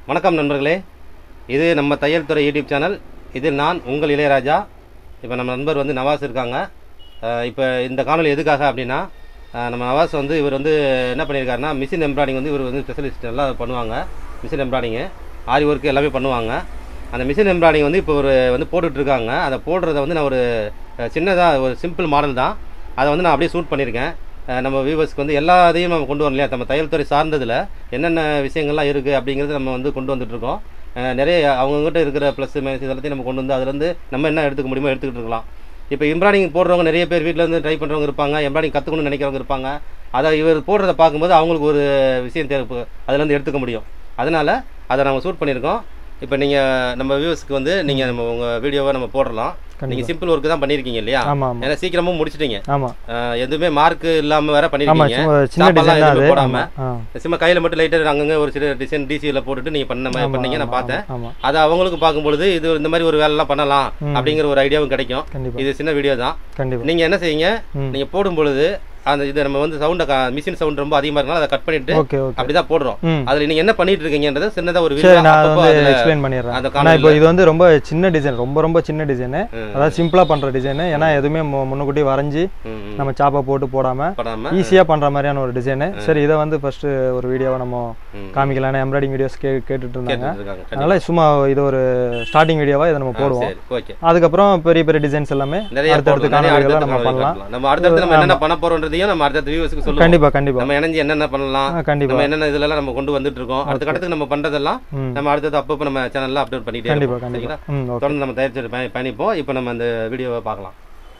வணக்கம் நண்பர்களே இது நம்ம தையல் துறை யூடியூப் சேனல் இதில் நான் உங்கள் இளையராஜா இப்போ நம்ம நண்பர் வந்து நவாஸ் இருக்காங்க இப்போ இந்த காணொலி எதுக்காக அப்படின்னா அஹ், நம்ம நவாஸ் வந்து இவர் வந்து என்ன பண்ணியிருக்காருன்னா மிஷின் எம்ப்ராய்டிங் வந்து இவர் வந்து ஸ்பெஷலிஸ்ட் நல்லா பண்ணுவாங்க மிஷின் எம்ப்ராய்டிங்கு ஆரி ஒர்க்கு எல்லாமே பண்ணுவாங்க அந்த மிஷின் எம்ப்ராய்டிங் வந்து இப்போ ஒரு வந்து போட்டுட்டு இருக்காங்க அதை போடுறத வந்து நான் ஒரு சின்னதாக ஒரு சிம்பிள் மாடல் தான் அதை வந்து நான் அப்படியே ஷூட் பண்ணியிருக்கேன் அஹ் நம்ம வியூவர்ஸ்க்கு வந்து எல்லா இதையும் நம்ம கொண்டு வரலையா நம்ம தையல் துறை சார்ந்ததில் என்னென்ன விஷயங்கள்லாம் இருக்குது அப்படிங்கிறது நம்ம வந்து கொண்டு வந்துட்டு இருக்கோம் அஹ் நிறைய அவங்ககிட்ட இருக்கிற ப்ளஸ் மைனஸ் இதெல்லாத்தையும் நம்ம கொண்டு வந்து அதுலேருந்து நம்ம என்ன எடுத்துக்க முடியுமோ எடுத்துக்கிட்டு இருக்கலாம் இப்போ எம்ப்ராய்டிங் போடுறவங்க நிறைய பேர் வீட்டில் இருந்து ட்ரை பண்ணுறவங்க இருப்பாங்க எம்ப்ராய்டிங் கற்றுக்கணும்னு நினைக்கிறவங்க இருப்பாங்க அதை இவர் போடுறத பார்க்கும்போது அவங்களுக்கு ஒரு விஷயம் தேவை அதுலேருந்து எடுத்துக்க முடியும் அதனால் அதை நம்ம ஷூட் பண்ணியிருக்கோம் இப்போ நீங்கள் நம்ம வியூவர்ஸ்க்கு வந்து நீங்கள் நம்ம உங்கள் வீடியோவை நம்ம போடலாம் நீங்கள் சிம்பிள் ஒர்க்கு தான் பண்ணியிருக்கீங்க இல்லையா ஆமா ஆமா ஏன்னா சீக்கிரமும் முடிச்சிட்டீங்க ஆமா அஹ் எதுவுமே மார்க் இல்லாம வேற ஆமா பண்ணிருக்கீங்க சும்மா சின்ன Stop எல்லாம் டிசைன் தான் எதுவுமே அது போடாம ஆமா ஆ. சும்மா கையில மட்டும் லைட்டா அங்கங்க ஒரு சில டிசைன் டிசில போட்டுட்டு நீங்க பண்ண மாதிரி ஆமா, பண்ணீங்க நான் ஆமா, பார்த்தேன் ஆமா அது அவங்களுக்கு பார்க்கும்பொழுது இது இந்த மாதிரி ஒரு வேலை எல்லாம் பண்ணலாம் ம். அப்படிங்கிற ஒரு ஐடியாவும் கிடைக்கும் கண்டிப்பா இது சின்ன வீடியோ தான் கண்டிப்பா நீங்க என்ன செய்யுங்க ம் நீங்க போடும் பொழுது அந்த இது நம்ம வந்து சவுண்டை மிஷின் சவுண்ட் ரொம்ப அதிகமா இருக்கனால அதை கட் பண்ணிட்டு ஓகே ஓகே அப்படிதான் போடுறோம் ம் அதுல நீங்க என்ன பண்ணிட்டு இருக்கீங்கன்றத சின்னதா ஒரு சரி video நான் அப்பப்போ வந்து அதுல- எக்ஸ்பிளைன் பண்ணிடுறேன் அந்த ஆனா இப்போ காணொலியில- இது வந்து ரொம்ப சின்ன டிசைன் ரொம்ப ரொம்ப சின்ன டிசைனு ம், அதாவது சிம்பிளா பண்ற டிசைனு ஏன்னா எதுவுமே மு- முன்னுக்கூட்டி வரைஞ்சி ம், ம். நம்ம சாப்பா போட்டு போடாம படாம ஈஸியா பண்ற மாதிரியான ஒரு டிசைனு சரி இதை வந்து ஃபர்ஸ்ட் ஒரு வீடியோவை நம்ம ம். காமிக்கலாம்னு எம்ப்ராய்டிங் வீடியோஸ் கே கேட்டுட்டு இருந்தாங்க கேட்டுட்டு இருக்காங்க அதனால சும்மா இது ஒரு ஸ்டார்டிங் வீடியோவா இதை நம்ம ஆ, போடுவோம் சரி ஓகே அதுக்கப்புறம் பெரிய பெரிய டிசைன்ஸ் எல்லாமே நிறைய அடுத்தடுத்து போடலாம். நிறைய காணொலிகளை அடுத்தடுத்து நம்ம காணொளி பண்ணலாம் காட்டலாம். நம்ம அடுத்தடுத்து நம்ம என்னென்ன பண்ண போறோன்றதையும் நம்ம அடுத்தடுத்து வியூவர்ஸ்க்கு சொல்லுவோம் கண்டிப்பா கண்டிப்பா நம்ம இணைஞ்சு என்னென்ன பண்ணலாம் ஆ, கண்டிப்பா நம்ம என்னென்ன இதுல எல்லாம் நம்ம கொண்டு வந்துட்டு இருக்கோம் அடுத்த கட்டத்துக்கு நம்ம பண்றதெல்லாம் ம் நம்ம அடுத்தது அப்பப்போ நம்ம சேனல்ல அப்டேட் பண்ணிட்டே கண்டிப்பா இருப்போம் கண்டிப்பா சரிங்களா ம் ஓகே தொடர்ந்து நம்ம தயாரிச்சு பயணி- பயணிப்போம் இப்போ நம்ம அந்த வீடியோவை பார்க்கலாம்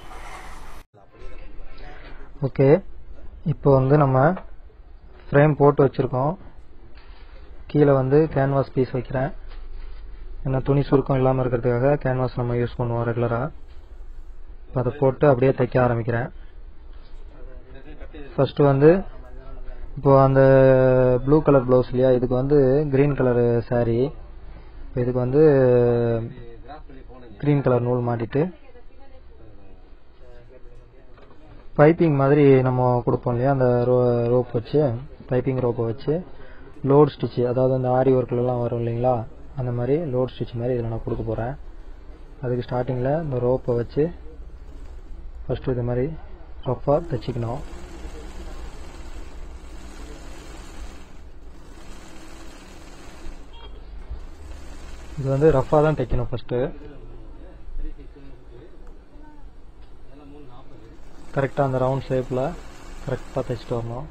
ஓகே இப்போ வந்து நம்ம ஃப்ரேம் போட்டு வச்சுருக்கோம் கீழே வந்து கேன்வாஸ் பீஸ் வைக்கிறேன் ஏன்னா துணி சுருக்கம் இல்லாமல் இருக்கிறதுக்காக கேன்வாஸ் நம்ம யூஸ் பண்ணுவோம் ரெகுலராக இப்போ அதை போட்டு அப்படியே தைக்க ஆரம்பிக்கிறேன் ஃபஸ்ட்டு வந்து இப்போ அந்த ப்ளூ கலர் ப்ளவுஸ் இல்லையா இதுக்கு வந்து க்ரீன் கலர் saree இப்போ இதுக்கு வந்து க்ரீன் கலர் நூல் மாட்டிட்டு பைப்பிங் மாதிரி நம்ம கொடுப்போம் இல்லையா அந்த ரோ ரோப் வச்சு பைப்பிங் ரோப்பை வச்சு லோட் ஸ்டிச் அதாவது அந்த ஆரி ஒர்க்லலாம் வரும் இல்லைங்களா அந்த மாதிரி லோட் ஸ்டிச் மாதிரி இதில் நான் கொடுக்க போகிறேன் அதுக்கு ஸ்டார்டிங்கில் இந்த ரோப்பை வச்சு ஃபஸ்ட்டு இது மாதிரி ரஃப்பாக தைச்சிக்கணும் இது வந்து ரஃப்பாக தான் தைக்கணும் ஃபஸ்ட்டு கரெக்டாக அந்த ரவுண்ட் ஷேப்பில் கரெக்டாக தைச்சிட்டு வரணும்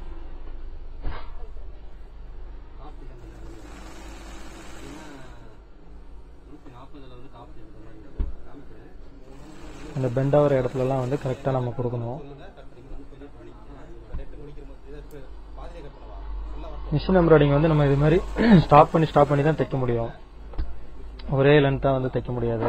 அந்த பெண்ட் ஆகிற இடத்துலலாம் வந்து கரெக்டாக நம்ம கொடுக்கணும் மிஷின் எம்ப்ராய்டிங் வந்து நம்ம இது மாதிரி ஸ்டாப் பண்ணி ஸ்டாப் பண்ணி தான் தைக்க முடியும் ஒரே லென்த்தாக வந்து தைக்க முடியாது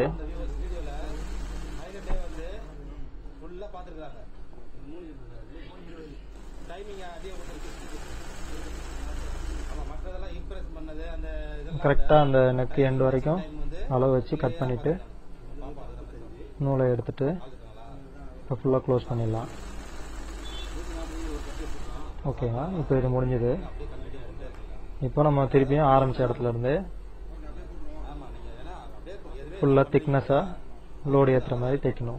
கரெக்டாக அந்த நெக் எண்ட் வரைக்கும் அளவு வச்சு கட் பண்ணிட்டு நூலை எடுத்துட்டு இப்போ ஃபுல்லாக க்ளோஸ் பண்ணிடலாம் ஓகேவா இப்போ இது முடிஞ்சது இப்போ நம்ம திருப்பியும் ஆரம்பிச்ச இடத்துல இருந்து ஃபுல்லாக திக்னஸாக லோடு ஏற்றுற மாதிரி தைக்கணும்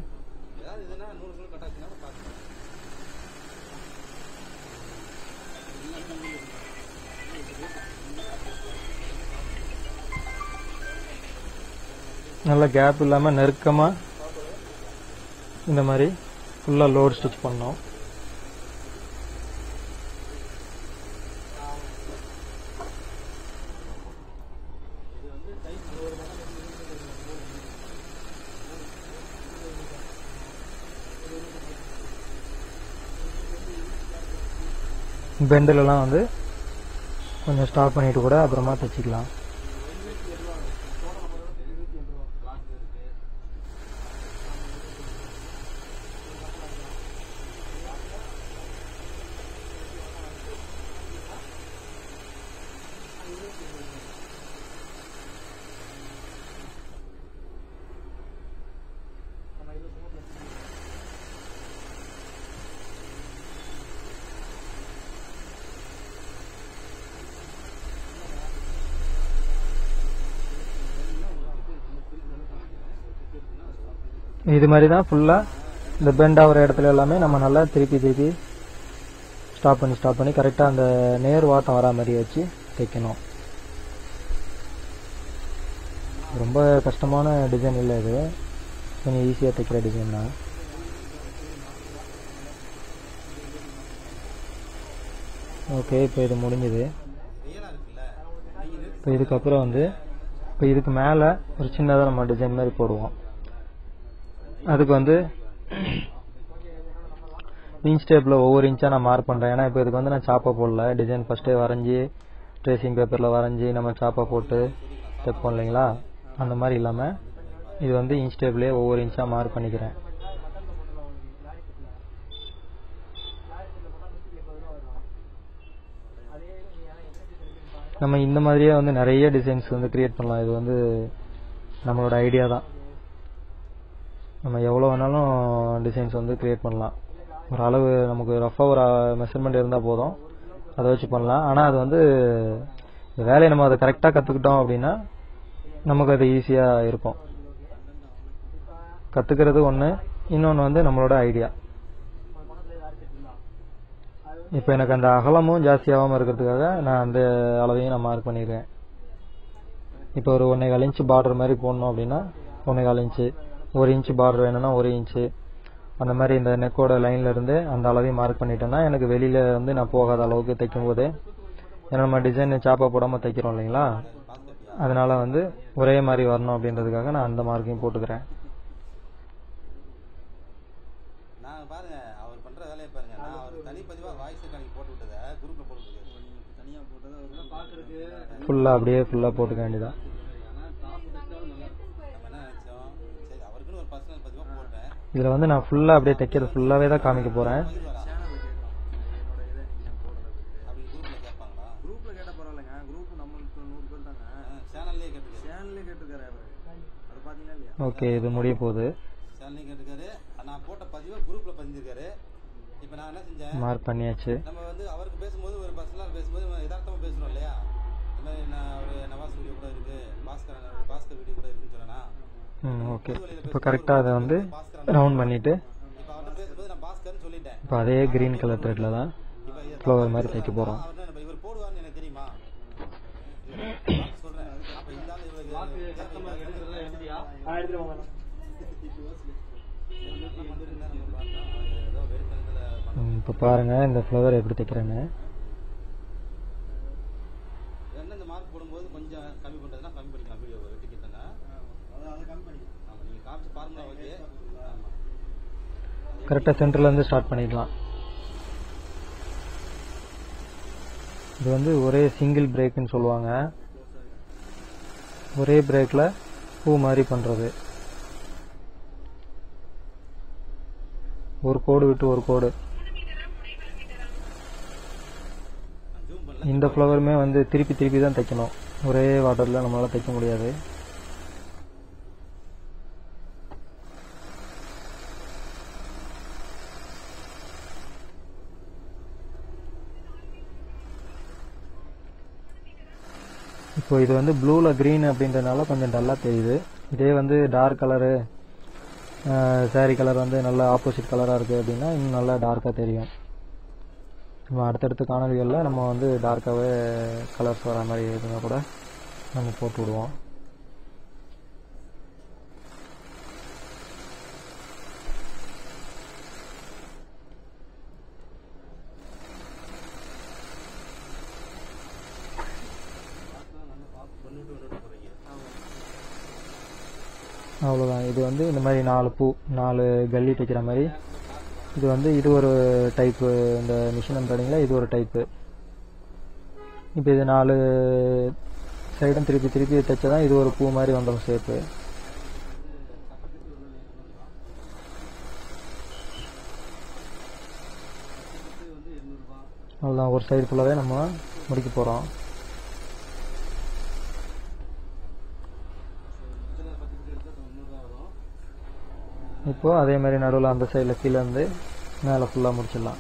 நல்ல கேப் இல்லாமல் நெருக்கமாக இந்த மாதிரி ஃபுல்லாக லோட் ஸ்டிச் பண்ணோம் பெண்டிலலாம் வந்து கொஞ்சம் ஸ்டாப் பண்ணிட்டு கூட அப்புறமா தைச்சிக்கலாம் இது மாதிரி தான் ஃபுல்லாக இந்த பெண்ட் ஆகிற இடத்துல எல்லாமே நம்ம நல்லா திருப்பி திருப்பி ஸ்டாப் பண்ணி ஸ்டாப் பண்ணி கரெக்டாக அந்த நேர் வாட்டம் வரா மாதிரி வச்சு தைக்கணும் ரொம்ப கஷ்டமான டிசைன் இல்லை இது கொஞ்சம் ஈஸியாக தைக்கிற டிசைன் தான் ஓகே இப்போ இது முடிஞ்சுது இப்போ இதுக்கப்புறம் வந்து இப்போ இதுக்கு மேலே ஒரு சின்னதாக நம்ம டிசைன் மாதிரி போடுவோம் அதுக்கு வந்து இன்ச் டேப்பில் ஒவ்வொரு இன்ச்சாக நான் மார்க் பண்ணுறேன் ஏன்னா இப்போ இதுக்கு வந்து நான் சாப்பா போடல டிசைன் ஃபஸ்ட்டே வரைஞ்சி ட்ரேசிங் பேப்பரில் வரைஞ்சி நம்ம சாப்பா போட்டு தைப்போம் இல்லைங்களா அந்த மாதிரி இல்லாமல் இது வந்து இன்ச் டேப்லேயே ஒவ்வொரு இன்ச்சாக மார்க் பண்ணிக்கிறேன் நம்ம இந்த மாதிரியே வந்து நிறைய டிசைன்ஸ் வந்து கிரியேட் பண்ணலாம் இது வந்து நம்மளோட ஐடியா தான் நம்ம எவ்வளோ வேணாலும் டிசைன்ஸ் வந்து கிரியேட் பண்ணலாம் ஒரு அளவு நமக்கு ரஃபாக ஒரு மெஷர்மெண்ட் இருந்தால் போதும் அதை வச்சு பண்ணலாம் ஆனால் அது வந்து இந்த வேலையை நம்ம அதை கரெக்டாக கற்றுக்கிட்டோம் அப்படின்னா நமக்கு அது ஈஸியாக இருக்கும் கற்றுக்கிறது ஒன்று இன்னொன்று வந்து நம்மளோட ஐடியா இப்போ எனக்கு அந்த அகலமும் ஜாஸ்தியாகாமல் இருக்கிறதுக்காக நான் அந்த அளவையும் நான் மார்க் பண்ணிடுறேன் இப்போ ஒரு ஒன்றே கால் இன்ச்சு பார்டர் மாதிரி போடணும் அப்படின்னா ஒன்றே கால் இன்ச்சு ஒரு இன்ச்சு பார்டர் வேணும்னா ஒரு இன்ச்சு அந்த மாதிரி இந்த நெக்கோட லைன்ல இருந்து அந்த அளவையும் மார்க் பண்ணிட்டேன்னா எனக்கு வெளியில வந்து நான் போகாத அளவுக்கு தைக்கும் போது ஏன்னா நம்ம டிசைன் சாப்பா போடாம தைக்கிறோம் இல்லைங்களா அதனால வந்து ஒரே மாதிரி வரணும் அப்படின்றதுக்காக நான் அந்த மார்க்கையும் போட்டுக்கிறேன் நான் பாருங்க அவர் பண்ற வேலையை பாருங்க நான் அவர் தனிப்பதிவா வாய்ஸ் ரெக்கார்டிங் போட்டு விட்டதை குரூப்ல போட்டு விட்டுருக்காரு. தனியா போட்டது ஒரு பாக்குறதுக்கு ஃபுல்லா அப்படியே ஃபுல்லா போட்டுக்க வேண்டியதான் நம்ம என்ன நினைச்சோம் சரி அவருக்குன்னு ஒரு பர்சனல் பதிவா போட்டேன் இதுல வந்து நான் ஃபுல்லா அப்படியே தைக்கிறது ஃபுல்லாவே தான் காமிக்க போறேன் பதிவு வரா சேனல்ல கேட்கலாம் என்னோட இதை நீங்க ஏன் போடல அப்படி குரூப்ல கேட்பாங்களா குரூப்ல கேட்ட பரவாயில்லைங்க குரூப் நம்மளுக்கு நூறு பேர் தாங்க சேனல்லே கேட்டுக்காரு சேனல்லே கேட்டிருக்காரு அவரு அது பாத்தீங்களா இல்லையா ஓகே இது முடிய போகுது சேனல்லே கேட்டுக்காரு நான் போட்ட பதிவை குரூப்ல பதிஞ்சிருக்காரு இப்போ நான் என்ன செஞ்சேன் மார்க் பண்ணியாச்சு நம்ம வந்து அவருக்கு பேசும்போது ஒரு பர்சனலாக பேசும்போது நம்ம யதார்த்தமா பேசுறோம் இல்லையா இந்த மாதிரி நான் ஒரு நவாஸ் வீடியோ கூட இருக்கு பாஸ்கர் பாஸ்கர் வீடியோ கூட இருக்குன்னு சொன்னா ம் ஓகே இப்போ கரெக்டாக அதை வந்து ரவுண்ட் பண்ணிட்டு இப்போ அவர்கிட்ட பேசும்போது நான் பாஸ்கர்னு சொல்லிட்டேன் இப்போ அதே கிரீன் கலர் த்ரெட்ல தான் இப்போ இது ஃப்ளவர் மாதிரி தைக்க போறோம் அவர் என்ன இவர் போடுவார்னு எனக்கு தெரியுமா சொல்றேன் அப்ப இந்த ஆள் இவருக்கு ஏதோ வெறுத்தனத்துல ம், இப்போ பாருங்க இந்த ஃப்ளவர் எப்படி தைக்கிறேன்னு என்ன இந்த மார்க் போடும்போது கொஞ்சம் கம்மி பண்றதுன்னா கம்மி பண்ணிக்கலாம் வீடியோ வெட்டி கிட்டனா அதை அதை கம்மி பண்ணிக்கலாம் ஆமா நீங்க காமிச்ச ஃபார்முலா ஓகே ஆமா கரெக்டாக சென்டர்ல இருந்து ஸ்டார்ட் பண்ணிக்கலாம் இது வந்து ஒரே சிங்கிள் பிரேக்குன்னு சொல்லுவாங்க ஒரே பிரேக்ல பூ மாதிரி பண்றது ஒரு கோடு விட்டு ஒரு கோடு ஜூம் பண்ணல இந்த ஃப்ளவருமே வந்து திருப்பி திருப்பி தான் தைக்கணும் ஒரே வாட்டர்ல நம்மளால தைக்க முடியாது இப்போ இது வந்து ப்ளூல green அப்படின்றனால கொஞ்சம் டல்லா தெரியுது இதே வந்து டார்க் கலரு saree கலர் வந்து நல்ல ஆப்போசிட் கலரா இருக்கு அப்படின்னா இன்னும் நல்லா டார்க்கா தெரியும் நம்ம அடுத்தடுத்த காணொலிகளில் நம்ம வந்து டார்க்காகவே கலர்ஸ் வர மாதிரி இருந்தால் கூட நம்ம போட்டு விடுவோம் அவ்வளோதான் இது வந்து இந்த மாதிரி நாலு பூ நாலு கல்லி தைக்கிற மாதிரி இது வந்து இது ஒரு டைப்பு இந்த மிஷின் எம்ப்ராய்டிங்கில் இது ஒரு டைப்பு இப்போ இது நாலு சைடும் திருப்பி திருப்பி தைச்சா இது ஒரு பூ மாதிரி வந்துடும் ஷேப்பு அவ்வளோதான் ஒரு சைடு ஃபுல்லாகவே நம்ம முடிக்க போகிறோம் இப்போ அதே மாதிரி நடுவில் அந்த சைடில் கீழே இருந்து மேலே ஃபுல்லாக முடிச்சிடலாம்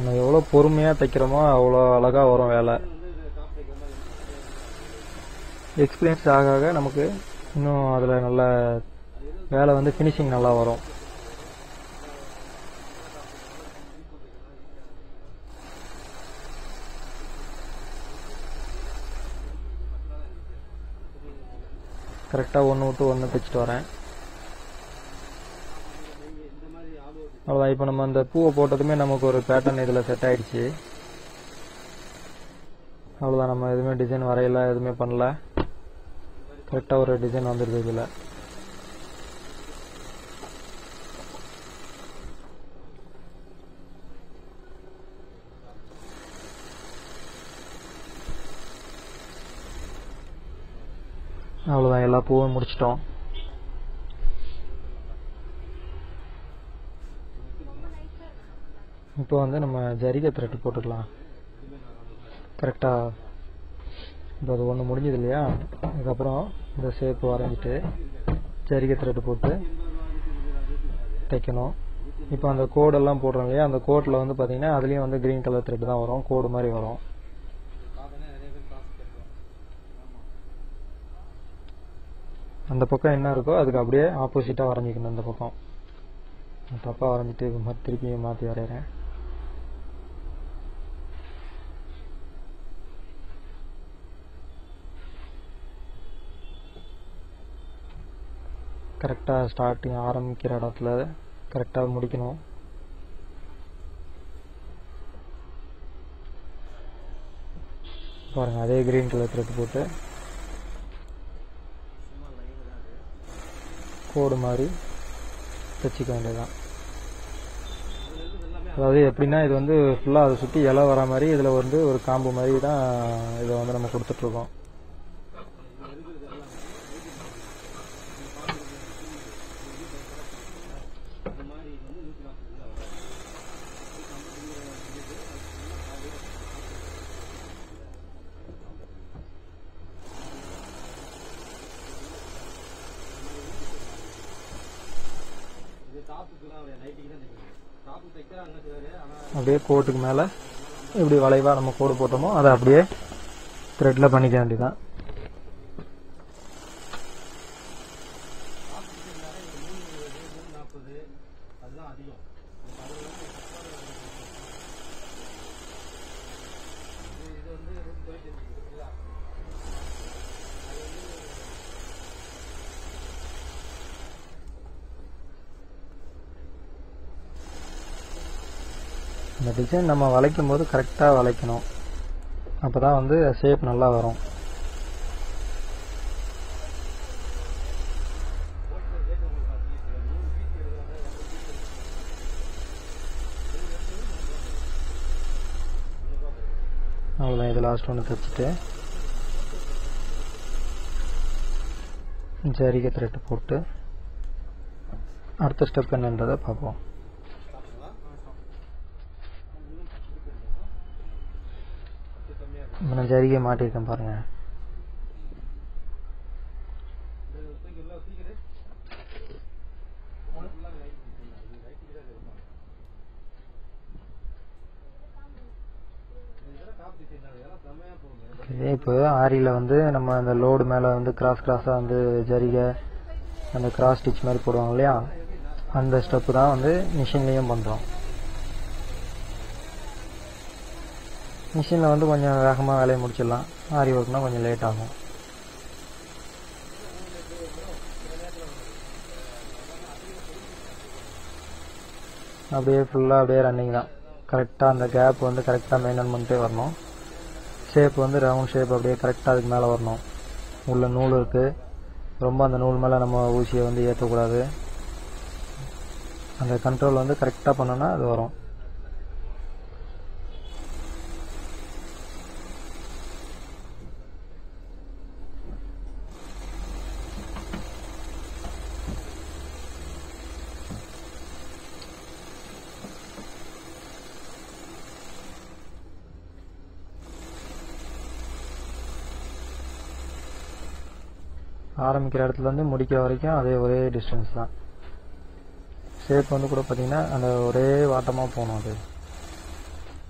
நம்ம எவ்வளோ பொறுமையாக தைக்கிறோமோ அவ்வளோ அழகாக வரும் வேலை எக்ஸ்பீரியன்ஸ் ஆக ஆக நமக்கு இன்னும் அதில் நல்ல வேலை வந்து ஃபினிஷிங் நல்லா வரும் கரெக்டாக ஒன்று விட்டு ஒன்று தைச்சிட்டு வரேன் அவ்வளோதான் இப்போ நம்ம அந்த பூவை போட்டதுமே நமக்கு ஒரு பேட்டர்ன் இதில் செட் ஆயிடுச்சு அவ்வளோதான் நம்ம எதுவுமே டிசைன் வரையல எதுவுமே பண்ணல கரெக்டாக ஒரு டிசைன் வந்துடுது இதில் அவ்வளோதான் எல்லா பூவும் முடிச்சிட்டோம் இப்போ வந்து நம்ம ஜரிகை த்ரெட்டு போட்டுக்கலாம் கரெக்டாக இப்போ அது ஒன்று முடிஞ்சது இல்லையா அதுக்கப்புறம் இந்த ஷேப் வரைஞ்சிட்டு ஜரிகை த்ரெட்டு போட்டு தைக்கணும் இப்போ அந்த கோடெல்லாம் போடுறோம் இல்லையா அந்த கோட்டில் வந்து பார்த்தீங்கன்னா அதுலேயும் வந்து க்ரீன் கலர் த்ரெட் தான் வரும் கோடு மாதிரி வரும் அந்த பக்கம் என்ன இருக்கோ அதுக்கு அப்படியே ஆப்போசிட்டாக வரைஞ்சிக்கணும் இந்த பக்கம் தப்பாக வரைஞ்சிட்டு இது மாதிரி திருப்பி மாற்றி வரைகிறேன் கரெக்டாக ஸ்டார்டிங் ஆரம்பிக்கிற இடத்துல கரெக்டாக முடிக்கணும் பாருங்க அதே கிரீன் கலர் த்ரெட் போட்டு கோடு மாதிரி தைச்சிக்க வேண்டியதுதான் அதாவது எப்படின்னா இது வந்து ஃபுல்லாக அதை சுற்றி இலை வர மாதிரி இதில் வந்து ஒரு காம்பு மாதிரி தான் இதை வந்து நம்ம கொடுத்துட்ருக்கோம் அப்படியே கோட்டுக்கு மேலே எப்படி வளைவாக நம்ம கோடு போட்டோமோ அதை அப்படியே த்ரெட்டில் பண்ணிக்க வேண்டியதான் இந்த டிசைன் நம்ம வளைக்கும் போது கரெக்டாக வளைக்கணும் அப்போ தான் வந்து ஷேப் நல்லா வரும் அவ்வளோதான் இது லாஸ்ட் ஒன்று தைச்சிட்டு ஜரிகை த்ரெட்டு போட்டு அடுத்த ஸ்டெப் என்னன்றதை பார்ப்போம் இப்போ நான் ஜரிகை மாட்டியிருக்கேன் பாருங்க இதே இப்போ ஆரியில் வந்து நம்ம அந்த லோடு மேலே வந்து கிராஸ் கிராஸாக வந்து ஜரிகை அந்த கிராஸ் ஸ்டிச் மாதிரி போடுவாங்க இல்லையா அந்த ஸ்டெப்பு தான் வந்து மிஷின்லேயும் பண்ணுறோம் மிஷினில் வந்து கொஞ்சம் வேகமாக வேலையை முடிச்சிடலாம் ஆரி ஒர்க்னா கொஞ்சம் லேட் ஆகும் அப்படியே ஃபுல்லாக அப்படியே ரன்னிங் தான் கரெக்டாக அந்த கேப் வந்து கரெக்டாக மெயின்டைன் பண்ணிட்டே வரணும் ஷேப் வந்து ரவுண்ட் ஷேப் அப்படியே கரெக்டாக அதுக்கு மேலே வரணும் உள்ள நூல் இருக்குது ரொம்ப அந்த நூல் மேலே நம்ம ஊசியை வந்து ஏற்றக்கூடாது அந்த கண்ட்ரோல் வந்து கரெக்டாக பண்ணோன்னா அது வரும் ஆரம்பிக்கிற இடத்துல இருந்து முடிக்கிற வரைக்கும் அதே ஒரே டிஸ்டன்ஸ் தான் ஷேப் வந்து கூட பார்த்தீங்கன்னா அந்த ஒரே வாட்டமாக போகணும் அது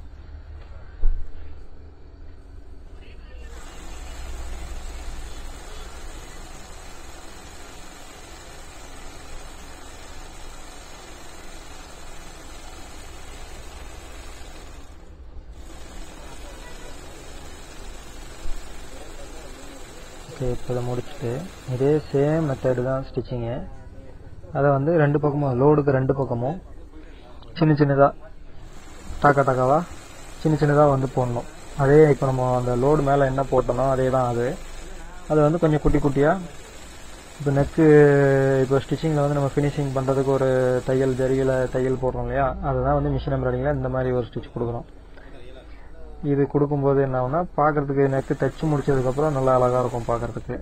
ஓகே இப்போ இதை முடிச்சுட்டு இதே சேம் மெத்தடு தான் ஸ்டிச்சிங்கு அதை வந்து ரெண்டு பக்கமும் லோடுக்கு ரெண்டு பக்கமும் சின்ன சின்னதாக டாக்கா டாக்காவா சின்ன சின்னதாக வந்து போடணும் அதே இப்போ நம்ம அந்த லோடு மேலே என்ன போட்டோமோ அதே தான் அது அது வந்து கொஞ்சம் குட்டி குட்டியாக இப்போ நெக்கு இப்போ ஸ்டிச்சிங்கில் வந்து நம்ம ஃபினிஷிங் பண்ணுறதுக்கு ஒரு தையல் ஜரிகையில் தையல் போடுறோம் இல்லையா அதுதான் வந்து மிஷின் எம்ப்ராய்டிங்கில் இந்த மாதிரி ஒரு ஸ்டிச் கொடுக்குறோம் இது கொடுக்கும்போது என்ன ஆகும்னா பார்க்கறதுக்கு நெக்கு தைச்சு முடிச்சதுக்கப்புறம் நல்லா அழகாக இருக்கும் பார்க்கறதுக்கு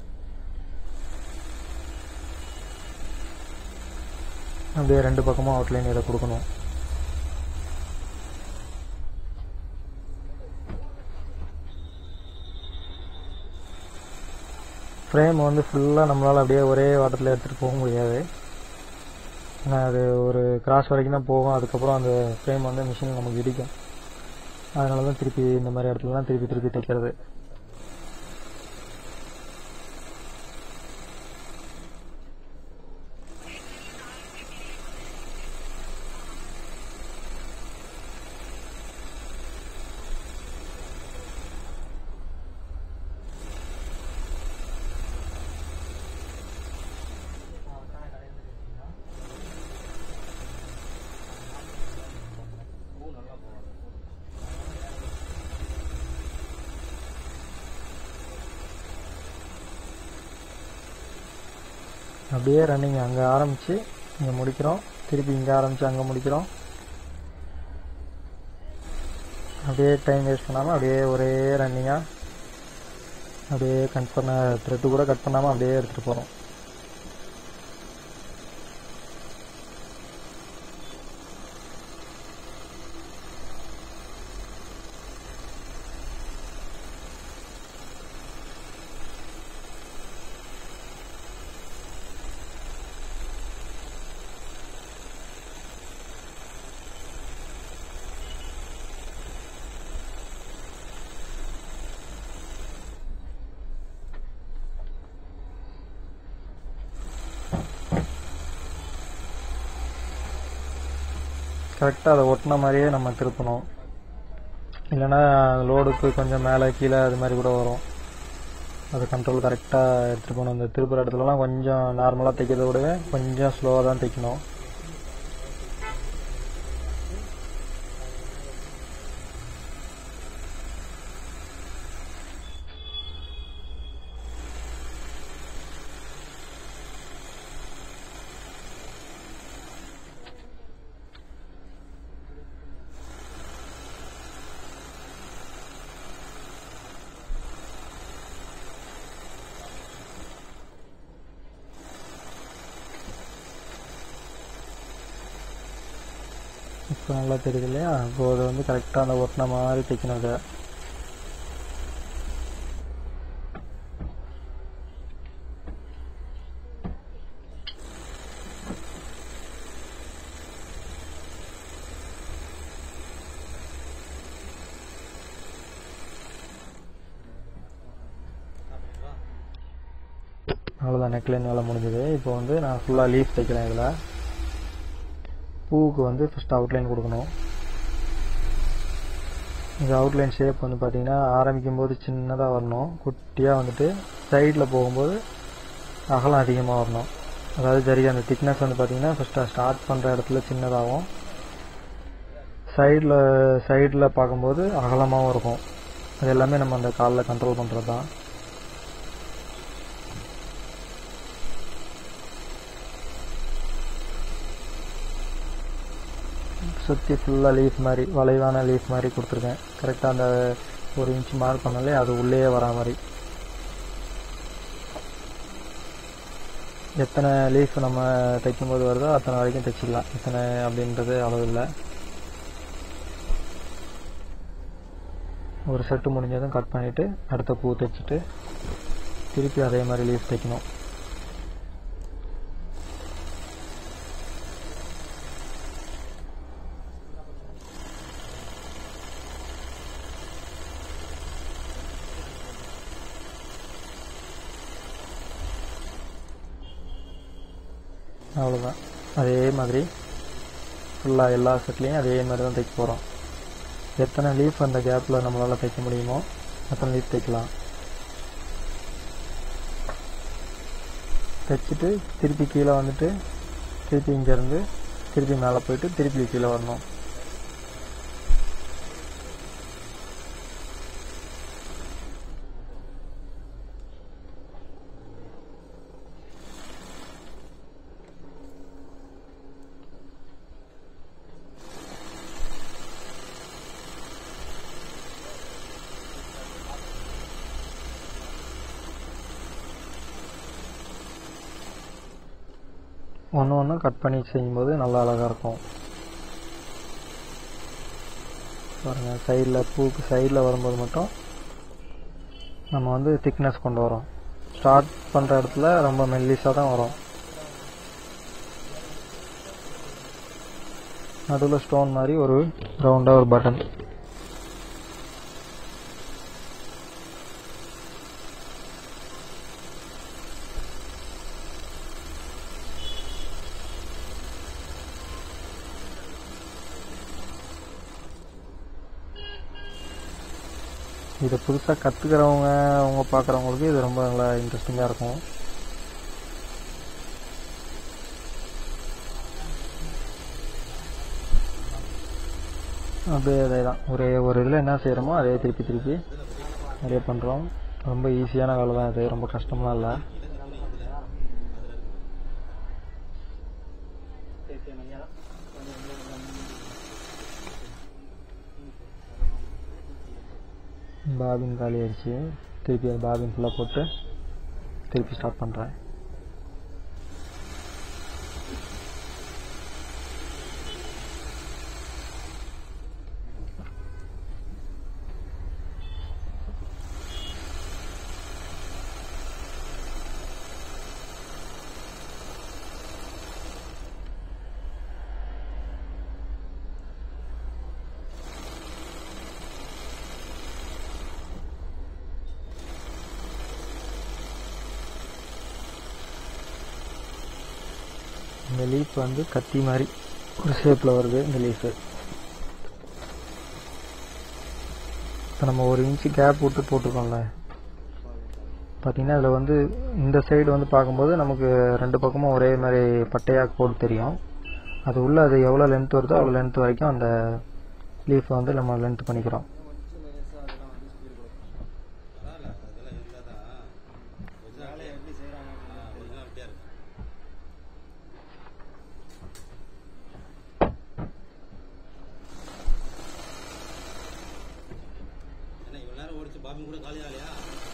அப்படியே ரெண்டு பக்கமும் அவுட்லைன் இதை கொடுக்கணும் ஃப்ரேம் வந்து ஃபுல்லாக நம்மளால் அப்படியே ஒரே வாட்டத்தில் எடுத்துகிட்டு போக முடியாது ஏன்னா அது ஒரு கிராஸ் வரைக்கும் தான் போகும் அதுக்கப்புறம் அந்த ஃப்ரேம் வந்து மிஷினில் நமக்கு இடிக்கும் அதனால தான் திருப்பி இந்த மாதிரி இடத்துலலாம் திருப்பி திருப்பி தைக்கிறது அப்படியே ரன்னிங் அங்கே ஆரம்பித்து இங்கே முடிக்கிறோம் திருப்பி இங்கே ஆரம்பித்து அங்கே முடிக்கிறோம் அப்படியே டைம் வேஸ்ட் பண்ணாமல் அப்படியே ஒரே ரன்னிங்காக அப்படியே கட் பண்ண த்ரெட்டு கூட கட் பண்ணாமல் அப்படியே எடுத்துகிட்டு போகிறோம் கரெக்டாக அதை ஒட்டின மாதிரியே நம்ம திருப்பணும் இல்லைன்னா லோடுக்கு கொஞ்சம் மேலே கீழே அது மாதிரி கூட வரும் அது கண்ட்ரோல் கரெக்டாக எடுத்துகிட்டு போகணும் இந்த திருப்புற இடத்துலலாம் கொஞ்சம் நார்மலாக தைக்கிறத விடவே கொஞ்சம் ஸ்லோவாக தான் தைக்கணும் இப்போ நல்லா தெரியுது இல்லையா இப்போ அது வந்து கரெக்டாக அந்த ஒட்டின மாதிரி தைக்கணும் அதை அவ்வளோதான் நெக்லைன் வேலை முடிஞ்சது இப்போ வந்து நான் ஃபுல்லாக லீஃப் தைக்கிறேன் இதில் பூவுக்கு வந்து ஃபஸ்ட் அவுட்லைன் கொடுக்கணும் இந்த அவுட்லைன் ஷேப் வந்து பார்த்தீங்கன்னா ஆரம்பிக்கும் போது சின்னதாக வரணும் குட்டியாக வந்துட்டு சைடில் போகும்போது அகலம் அதிகமாக வரணும் அதாவது ஜரிகை அந்த திக்னஸ் வந்து பார்த்தீங்கன்னா ஃபஸ்ட்டு ஸ்டார்ட் பண்ணுற இடத்துல சின்னதாகும் சைடில் சைடில் பார்க்கும்போது அகலமாகவும் இருக்கும் அது எல்லாமே நம்ம அந்த காலில் கண்ட்ரோல் பண்ணுறது தான் சுற்றி ஃபுல்லாக லீஃப் மாதிரி வளைவான லீஃப் மாதிரி கொடுத்துருக்கேன் கரெக்டாக அந்த ஒரு இன்ச் மார்க் பண்ணாலே அது உள்ளேயே வரா மாதிரி எத்தனை லீஃப் நம்ம தைக்கும்போது வருதோ அத்தனை வரைக்கும் தைச்சிடலாம் எத்தனை அப்படின்றது அளவு இல்லை ஒரு செட்டு முடிஞ்சதும் கட் பண்ணிவிட்டு அடுத்த பூ தைச்சிட்டு திருப்பி அதே மாதிரி லீஃப் தைக்கணும் அவ்வளோதான் அதே மாதிரி ஃபுல்லாக எல்லா செட்லேயும் அதே மாதிரி தான் தைக்க போகிறோம் எத்தனை லீஃப் அந்த கேப்பில் நம்மளால் தைக்க முடியுமோ அத்தனை லீஃப் தைக்கலாம் தைச்சிட்டு திருப்பி கீழே வந்துட்டு திருப்பி இங்கேருந்து திருப்பி மேலே போயிட்டு திருப்பி கீழே வரணும் ஒன்று ஒன்று கட் பண்ணி செய்யும்போது நல்லா அழகாக இருக்கும் பாருங்க சைடில் பூக்கு சைடில் வரும்போது மட்டும் நம்ம வந்து திக்னஸ் கொண்டு வரோம் ஸ்டார்ட் பண்ணுற இடத்துல ரொம்ப மெல்லிஸாக தான் வரும் நடுவில் ஸ்டோன் மாதிரி ஒரு ரவுண்டாக ஒரு பட்டன் இதை புதுசாக கற்றுக்கிறவங்க அவங்க பார்க்குறவங்களுக்கு இது ரொம்ப நல்லா இன்ட்ரெஸ்டிங்காக இருக்கும் அப்படியே அதே தான் ஒரே ஒரு இதில் என்ன செய்கிறோமோ அதே திருப்பி திருப்பி நிறைய பண்ணுறோம் ரொம்ப ஈஸியான வேலை தான் இது ரொம்ப கஷ்டம்லாம் இல்லை பாபின் காலி ஆயிடுச்சு திருப்பி அது பாபின் ஃபுல்லாக போட்டு திருப்பி ஸ்டார்ட் பண்ணுறேன் இந்த லீஃப் வந்து கத்தி மாதிரி ஒரு ஷேப்பில் வருது இந்த லீஃபு இப்போ நம்ம ஒரு இன்ச்சு கேப் விட்டு போட்டிருக்கோம்ல பார்த்தீங்கன்னா இதில் வந்து இந்த சைடு வந்து பார்க்கும்போது நமக்கு ரெண்டு பக்கமும் ஒரே மாதிரி பட்டையாக கோடு தெரியும் அது உள்ள அது எவ்வளோ லென்த் வருதோ அவ்வளோ லென்த் வரைக்கும் அந்த லீஃபை வந்து நம்ம லென்த் பண்ணிக்கிறோம் வேலையை எப்படி செய்கிறாங்க அப்படின்னு தெரியும் என்ன இவ்வளோ நேரம் ஓடிச்சு பாபின் கூட காலி ஆகலையா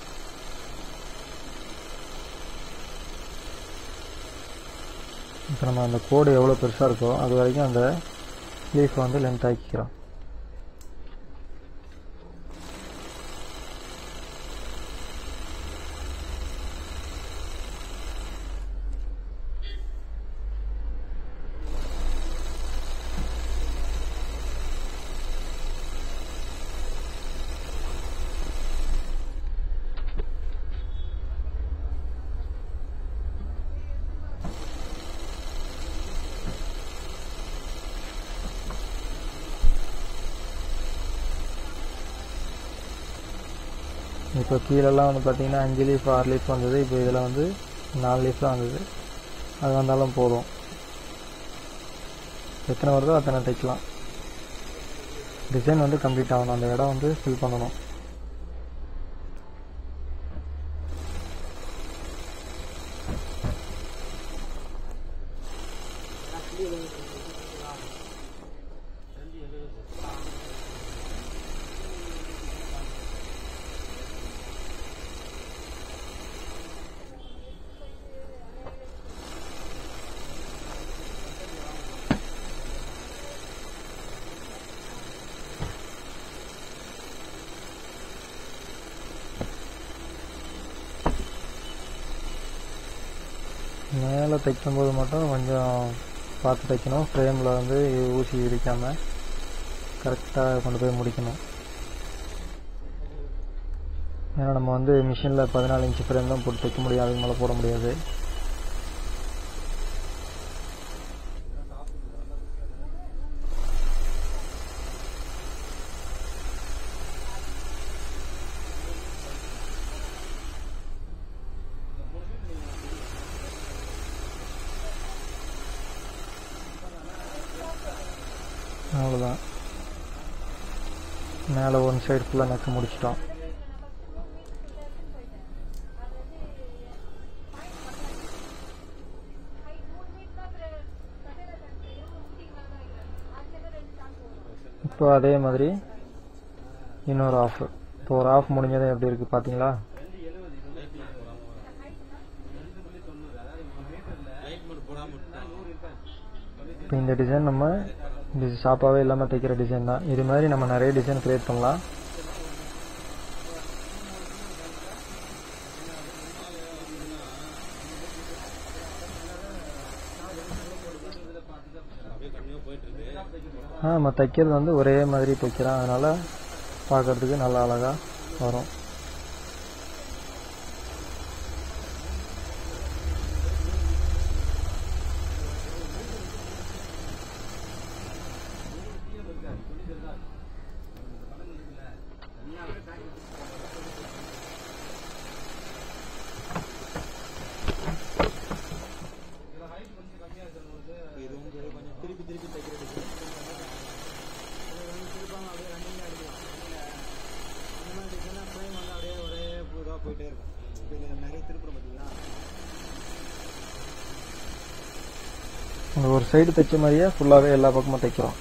இப்போ நம்ம அந்த கோடு எவ்வளோ பெருசாக இருக்கோ அது வரைக்கும் அந்த லீஃப் வந்து லென்த் ஆக்கிக்கிறோம் இப்போ கீழெல்லாம் வந்து பார்த்தீங்கன்னா அஞ்சு லீஃப் ஆறு லீஃப் வந்தது இப்போ இதில் வந்து நாலு லீஃப் தான் வந்தது அது வந்தாலும் போதும் எத்தனை வருதோ அத்தனை தைக்கலாம் டிசைன் வந்து கம்ப்ளீட் ஆகணும் அந்த இடம் வந்து ஃபில் பண்ணணும் மேலே தைக்கும்போது மட்டும் கொஞ்சம் பார்த்து தைக்கணும் ஃப்ரேமில் வந்து ஊசி இடிக்காமல் கரெக்டாக கொண்டு போய் முடிக்கணும் ஏன்னா நம்ம வந்து மிஷினில் பதினாலு இன்ச்சு ஃப்ரேம் தான் போட்டு தைக்க முடியும் அதுக்கு மேலே போட முடியாது அவ்வளோதான் மேலே ஒன் சைடு ஃபுல்லாக நெக்கு முடிச்சிட்டோம் இப்போ அதே மாதிரி இன்னொரு ஆஃப் இப்போ ஒரு ஆஃப் முடிஞ்சதும் எப்படி இருக்குது பார்த்தீங்களா லைட் மட்டும் போடாம விட்டாங்க இப்போ இந்த டிசைன் நம்ம இது ஷாப்பாகவே இல்லாமல் தைக்கிற டிசைன் தான் இது மாதிரி நம்ம நிறைய டிசைன் கிரியேட் பண்ணலாம் அப்படியே கண்டினியூ போயிட்டு இருக்கு ஆ நம்ம தைக்கிறது வந்து ஒரே மாதிரி தைக்கிறோம் அதனால் பார்க்கறதுக்கு நல்லா அழகாக வரும் இது வந்து கொஞ்சம் திருப்பி திருப்பி தைக்கிற டிசைன் திருப்பாங்க அப்படியே ரன்னிங்காக அடிக்கலாம் இந்த மாதிரி டிசைனாக ஃப்ரேம் வந்து அப்படியே ஒரே இதாக போயிட்டே இருக்கும் இப்போ இதில் நிறைய திருப்புறம் பார்த்தீங்களா அந்த ஒரு சைடு தைச்ச மாதிரியே ஃபுல்லாகவே எல்லா பக்கமும் தைக்கிறோம்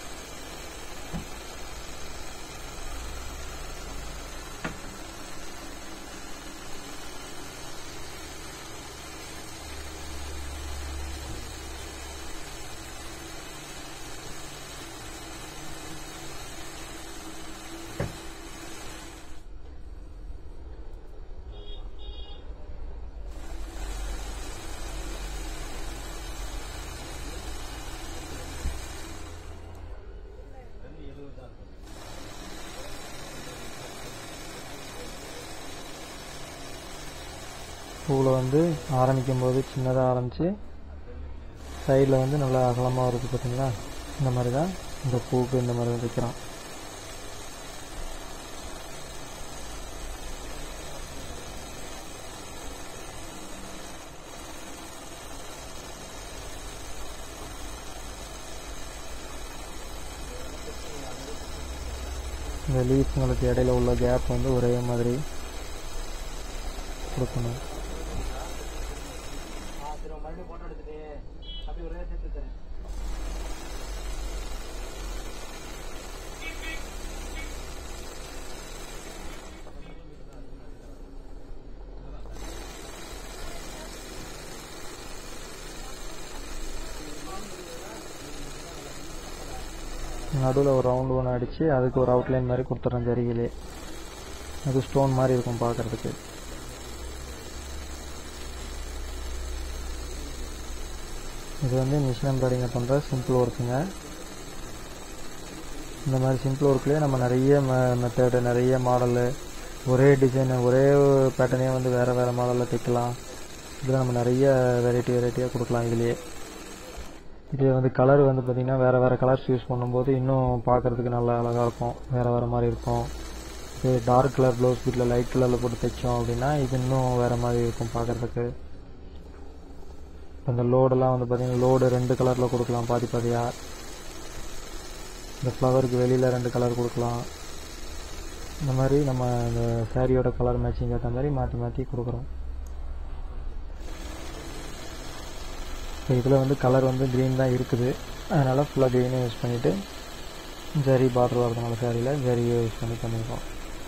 பூவில் வந்து ஆரம்பிக்கும் போது சின்னதாக ஆரம்பித்து சைடில் வந்து நல்லா அகலமாக வருது பார்த்தீங்களா இந்த மாதிரி தான் இந்த பூவுக்கு இந்த மாதிரி தான் தைக்கிறோம் இந்த லீஃப்ங்களுக்கு இடையில உள்ள கேப் வந்து ஒரே மாதிரி கொடுக்கணும் ஆ சரி மறுபடியும் ஃபோட்டோ எடுத்துட்டு அப்படியே ஒரே சேர்த்து தரேன் நடுவில் ஒரு ரவுண்டு ஒன்று அடித்து அதுக்கு ஒரு அவுட்லைன் மாதிரி கொடுத்துட்றேன் ஜரிகிலே அது ஸ்டோன் மாதிரி இருக்கும் பார்க்குறதுக்கு இது வந்து மிஷின் எம்ப்ராய்டிங்கில் பண்ணுற சிம்பிள் ஒர்க்குங்க இந்த மாதிரி சிம்பிள் ஒர்க்லேயே நம்ம நிறைய மெத்தடு நிறைய மாடலு ஒரே டிசைனு ஒரே பேட்டர்னே வந்து வேறு வேறு மாடலில் தைக்கலாம் இதில் நம்ம நிறைய வெரைட்டி வெரைட்டியாக கொடுக்கலாம் இதுலேயே இது வந்து கலர் வந்து பார்த்திங்கன்னா வேறு வேறு கலர்ஸ் யூஸ் பண்ணும்போது இன்னும் பார்க்குறதுக்கு நல்லா அழகாக இருக்கும் வேறு வேறு மாதிரி இருக்கும் இது டார்க் கலர் ப்ளவுஸ் வீட்டில் லைட் கலரில் போட்டு தைச்சோம் அப்படின்னா இது இன்னும் வேறு மாதிரி இருக்கும் பார்க்குறதுக்கு இந்த லோடெல்லாம் வந்து பார்த்திங்கன்னா லோடு ரெண்டு கலரில் கொடுக்கலாம் பாதி பாதியாக இந்த ஃப்ளவருக்கு வெளியில் ரெண்டு கலர் கொடுக்கலாம் இந்த மாதிரி நம்ம இந்த சாரியோட கலர் மேட்சிங் ஏற்ற மாதிரி மாற்றி மாற்றி கொடுக்குறோம் இப்போ இதில் வந்து கலர் வந்து க்ரீன் தான் இருக்குது அதனால் ஃபுல்லாக க்ரீனே யூஸ் பண்ணிவிட்டு ஜரி பார்டர் வரதுனால சாரியில் ஜரியை யூஸ் பண்ணி பண்ணியிருக்கோம்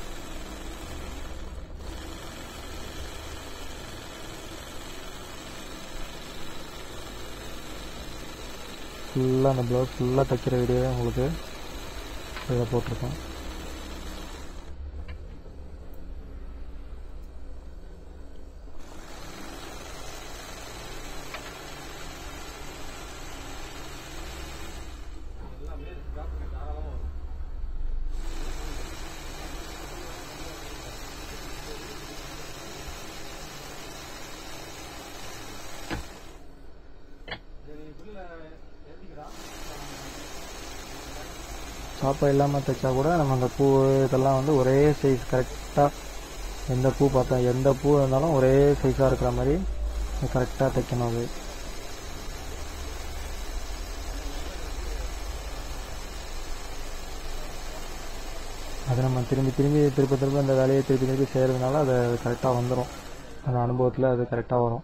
ஃபுல்லாக அந்த ப்ளவுஸ் ஃபுல்லாக தைக்கிற வீடியோவே உங்களுக்கு இதில் போட்டிருக்கோம் சாப்பா இல்லாமல் தைச்சா கூட நம்ம அந்த பூ இதெல்லாம் வந்து ஒரே சைஸ் கரெக்டாக எந்த பூ பார்த்தா எந்த பூ இருந்தாலும் ஒரே சைஸாக இருக்கிற மாதிரி கரெக்டாக தைக்கணும் அது திரும்பி திரும்பி திரும்ப திரும்ப இந்த வேலையை திருப்பி திருப்பி செய்கிறதுனால அது கரெக்டாக வந்துடும் அந்த அனுபவத்தில் அது கரெக்டாக வரும்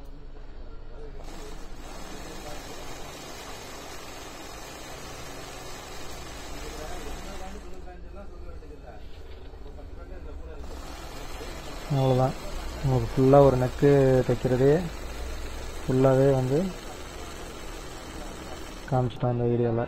அவ்வளோதான் உங்களுக்கு ஃபுல்லாக ஒரு நெக்கு தைக்கிறதே ஃபுல்லாகவே வந்து காமிச்சிட்டோம் இந்த வீடியோவில்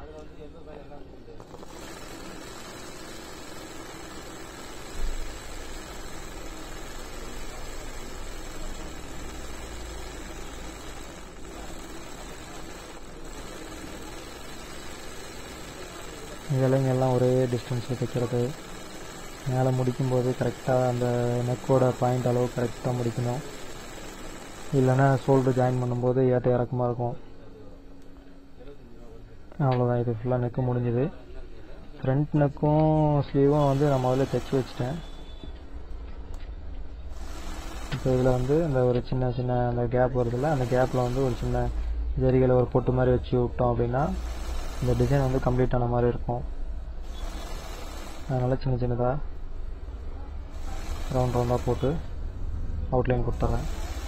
இலைங்கெல்லாம் ஒரே டிஸ்டன்ஸில் தைக்கிறது மேலே முடிக்கும்போது கரெக்டாக அந்த நெக்கோட பாயிண்ட் அளவு கரெக்டாக முடிக்கணும் இல்லைன்னா ஷோல்டர் ஜாயின் பண்ணும்போது ஏற்ற இறக்கமாக இருக்கும் அவ்வளோதான் இது ஃபுல்லாக நெக்கு முடிஞ்சுது ஃப்ரண்ட் நெக்கும் ஸ்லீவும் வந்து நான் முதல்ல தைச்சி வச்சிட்டேன் இப்போ இதில் வந்து இந்த ஒரு சின்ன சின்ன அந்த கேப் வருதுல்ல அந்த கேப்பில் வந்து ஒரு சின்ன ஜரிகளை ஒரு பொட்டு மாதிரி வச்சு விட்டோம் அப்படின்னா இந்த டிசைன் வந்து கம்ப்ளீட் ஆன மாதிரி இருக்கும் அதனால் சின்ன சின்னதாக ரவுண்ட் ரவுண்டாக போட்டு அவுட்லைன் கொடுத்துட்றேன்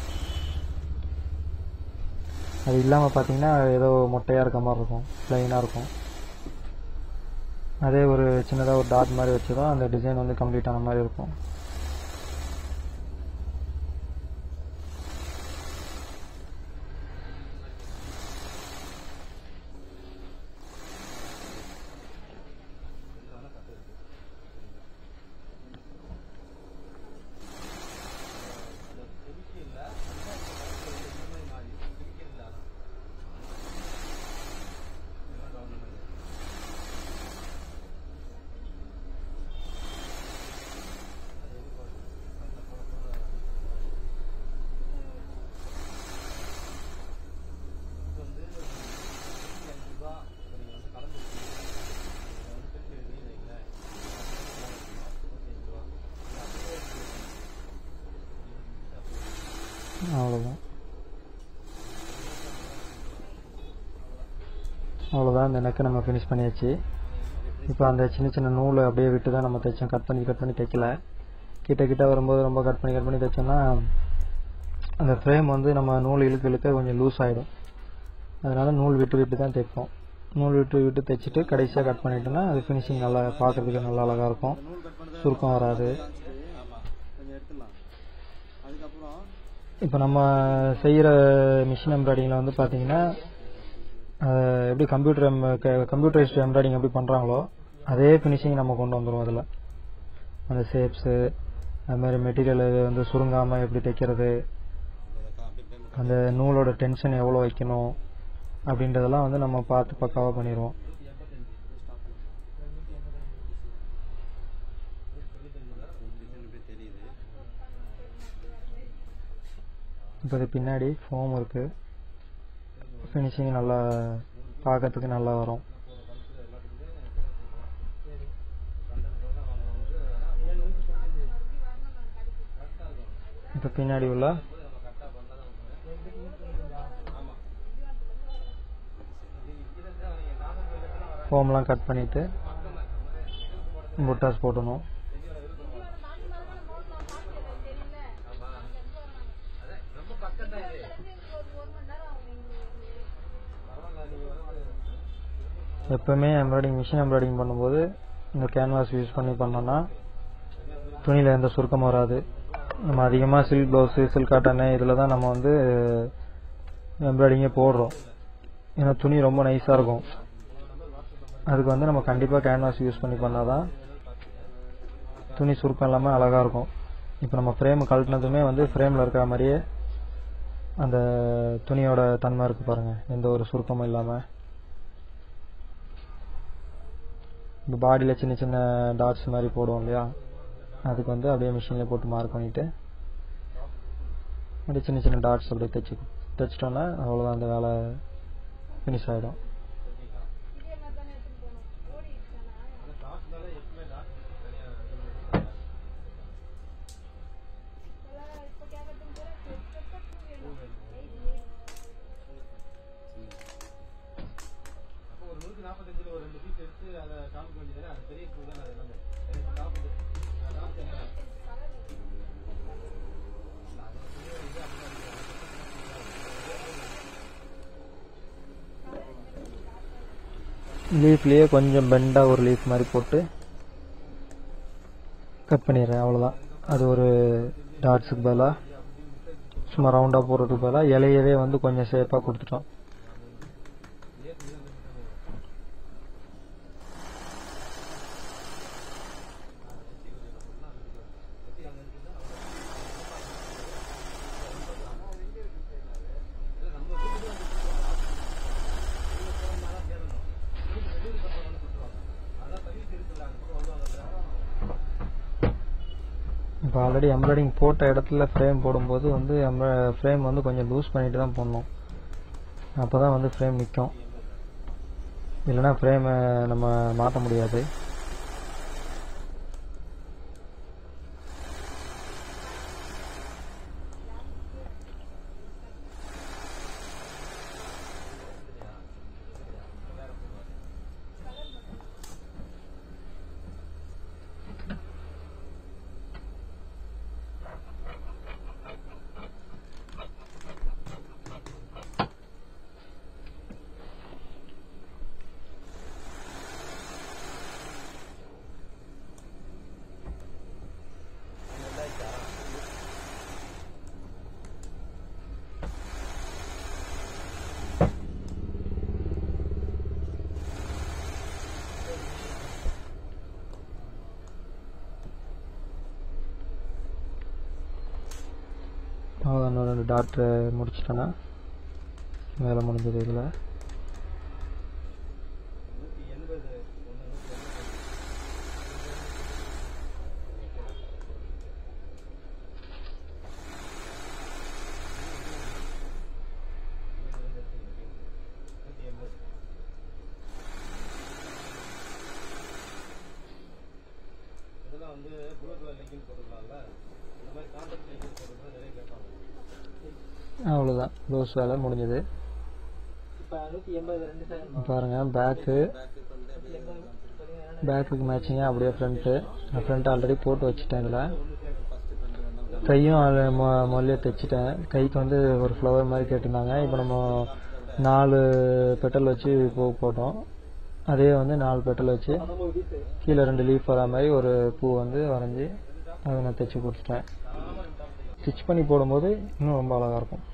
அது இல்லாமல் பார்த்தீங்கன்னா ஏதோ மொட்டையாக இருக்க மாதிரி இருக்கும் ப்ளைனாக இருக்கும் அதே ஒரு சின்னதாக ஒரு டாட் மாதிரி வச்சு தான் அந்த டிசைன் வந்து கம்ப்ளீட் ஆன மாதிரி இருக்கும் அவ்வளோதான் அவ்வளோதான் இந்த நெக்கை நம்ம ஃபினிஷ் பண்ணியாச்சு இப்போ அந்த சின்ன சின்ன நூலை அப்படியே விட்டு தான் நம்ம தைச்சோம் கட் பண்ணி கட் பண்ணி தைக்கல கிட்ட கிட்ட வரும்போது ரொம்ப கட் பண்ணி கட் பண்ணி தைச்சோம்னா அந்த ஃப்ரேம் வந்து நம்ம நூல் இழுக்க இழுக்க கொஞ்சம் லூஸ் ஆகிடும் அதனால நூல் விட்டு விட்டு தான் தைப்போம் நூல் விட்டு விட்டு தைச்சிட்டு கடைசியாக கட் பண்ணிட்டோம்னா அது ஃபினிஷிங் நல்லா பார்க்கறதுக்கு நல்லா அழகாக இருக்கும் நூல் கட் பண்ணுறது சுருக்கம் வராது கொஞ்சம் எடுத்துடலாம் அதுக்கப்புறம் இப்போ நம்ம செய்கிற மிஷின் எம்ப்ராய்டிங்கில் வந்து பார்த்தீங்கன்னா அஹ், எப்படி கம்ப்யூட்டர் கம்ப்யூட்டரைஸ்டு எம்ப்ராய்டிங் எப்படி பண்ணுறாங்களோ அதே ஃபினிஷிங் நம்ம கொண்டு வந்துடுவோம் அதில் அந்த ஷேப்ஸு அது மாதிரி மெட்டீரியல் வந்து சுருங்காமல் எப்படி தைக்கிறது அந்த நூலோட டென்ஷன் எவ்வளோ வைக்கணும் அப்படின்றதெல்லாம் வந்து நம்ம பார்த்து பக்காவாக பண்ணிடுவோம் இப்போ இது பின்னாடி ஃபோம் இருக்கு ஃபினிஷிங் நல்லா பார்க்கறதுக்கு நல்லா வரும் இப்போ பின்னாடி உள்ள ஃபோம்லாம் கட் பண்ணிட்டு புட்டாஸ் போட்டணும் எப்பவுமே எம்ப்ராய்டிங் மிஷின் எம்ப்ராய்டிங் பண்ணும்போது இந்த கேன்வாஸ் யூஸ் பண்ணி பண்ணோம்னா துணியில் எந்த சுருக்கமும் வராது நம்ம அதிகமாக சில்க் ப்ளவுஸு சில்க் காட்டனு இதில் தான் நம்ம வந்து எம்ப்ராய்டிங்கே போடுறோம் ஏன்னா துணி ரொம்ப நைஸாக இருக்கும் அதுக்கு வந்து நம்ம கண்டிப்பாக கேன்வாஸ் யூஸ் பண்ணி பண்ணால் தான் துணி சுருக்கம் இல்லாமல் அழகாக இருக்கும் இப்போ நம்ம ஃப்ரேம் கழட்டினதுமே வந்து ஃப்ரேமில் இருக்கிற மாதிரியே அந்த துணியோட தன்மை இருக்கு பாருங்க எந்த ஒரு சுருக்கமும் இல்லாமல் இப்போ பாடியில் சின்ன சின்ன டாட்ஸ் மாதிரி போடுவோம் இல்லையா அதுக்கு வந்து அப்படியே மிஷினில் போட்டு மார்க் பண்ணிவிட்டு அப்படியே சின்ன சின்ன டாட்ஸ் அப்படியே தைச்சி தைச்சிட்டோன்னா அவ்வளோதான் அந்த வேலை ஃபினிஷ் ஆகிடும் லீஃப்லேயே கொஞ்சம் பெண்டாக ஒரு லீஃப் மாதிரி போட்டு கட் பண்ணிடுறேன் அவ்வளோதான் அது ஒரு டாட்ஸுக்கு பதிலாக சும்மா ரவுண்டாக போடுறதுக்கு பதிலாக இலையவே வந்து கொஞ்சம் ஷேப்பாக கொடுத்துட்டோம் இப்போ ஆல்ரெடி எம்ப்ராய்டிங் போட்ட இடத்துல ஃப்ரேம் போடும்போது வந்து ஃப்ரேம் வந்து கொஞ்சம் லூஸ் பண்ணிட்டு தான் போடணும் அப்போ தான் வந்து ஃப்ரேம் நிற்கும் இல்லைன்னா ஃப்ரேமை நம்ம மாற்ற முடியாது அவ்வளோதான் இன்னும் ரெண்டு டாக்டர் முடிச்சிட்டேன்னா வேலை முடிஞ்சது இதில் இதெல்லாம் வந்து ப்ளூ கலர் லெக்கின் போட்டுக்கலாம்ல இந்த மாதிரி கான்ட்ராக்ட் லெக்கின் போட்டுக்கலாம் நிறைய கேட்பாங்க அவ்வளோதான் ப்ளவுஸ் வேலை முடிஞ்சது இப்போ நூற்றி எண்பது ரெண்டு சைடு பாருங்கள் பேக்கு பேக்குக்கு மேட்சிங்காக அப்படியே ஃப்ரண்ட்டு நான் ஃப்ரண்ட் ஆல்ரெடி போட்டு வச்சுட்டேன் இதில் கையும் அது மொ- முதல்ல தைச்சிட்டேன் கைக்கு வந்து ஒரு ஃப்ளவர் மாதிரி கேட்டிருந்தாங்க இப்போ நம்ம நாலு பெட்டல் வச்சு பூ போட்டோம் அதே வந்து நாலு பெட்டல் வச்சு கீழே ரெண்டு லீஃப் வரா மாதிரி ஒரு பூ வந்து வரைஞ்சி அதை நான் தைச்சி கொடுத்துட்டேன் ஸ்டிச் பண்ணி போடும்போது இன்னும் ரொம்ப அழகாக இருக்கும்